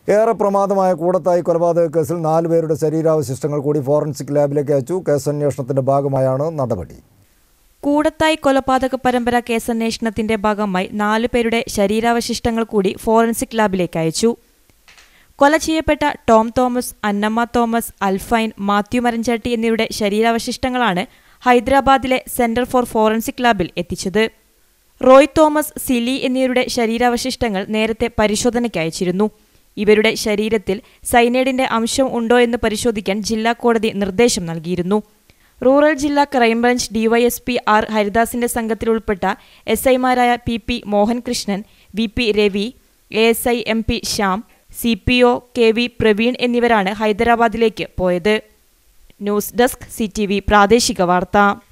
ഏറെ പ്രമാദമായ കൂടത്തായി കൊലപാതക കേസിൽ നാലുപേരുടെ ശരീരാവശിഷ്ടങ്ങൾ കൂടി ഫോറൻസിക് ലാബിലേക്ക് അയച്ചു കേസന്വേഷണത്തിന്റെ ഭാഗമായാണ് നടപടി കൂടത്തായി കൊലപാതക പരമ്പര കേസന്വേഷണത്തിന്റെ ഭാഗമായി നാലു പേരുടെ ശരീരാവശിഷ്ടങ്ങൾ കൂടി ഫോറൻസിക് ലാബിലേക്ക് അയച്ചു കൊല ചെയ്യപ്പെട്ട ടോം തോമസ് അന്നമ്മ തോമസ് അൽഫൈൻ മാത്യു മരഞ്ചാട്ടി എന്നിവരുടെ ശരീരാവശിഷ്ടങ്ങളാണ് ഹൈദരാബാദിലെ സെന്റർ ഫോർ ഫോറൻസിക് ലാബിൽ എത്തിച്ചത് റോയ് തോമസ് സിലി എന്നിവരുടെ ശരീരാവശിഷ്ടങ്ങൾ നേരത്തെ പരിശോധനയ്ക്ക് അയച്ചിരുന്നു ഇവരുടെ ശരീരത്തിൽ സൈനൈഡിന്റെ അംശം ഉണ്ടോ എന്ന് പരിശോധിക്കാൻ ജില്ലാ കോടതി നിർദ്ദേശം നൽകിയിരുന്നു റൂറൽ ജില്ലാ ക്രൈംബ്രാഞ്ച് ഡിവൈഎസ്പി ആർ ഹരിദാസിന്റെ സംഘത്തിൽ ഉൾപ്പെട്ട എസ് ഐമാരായ P P Mohankrishnan V P Ravi A S I M P Shyam C P O K V Praveen എന്നിവരാണ് ഹൈദരാബാദിലേക്ക് പോയത് news desk C T V പ്രാദേശിക വാർത്ത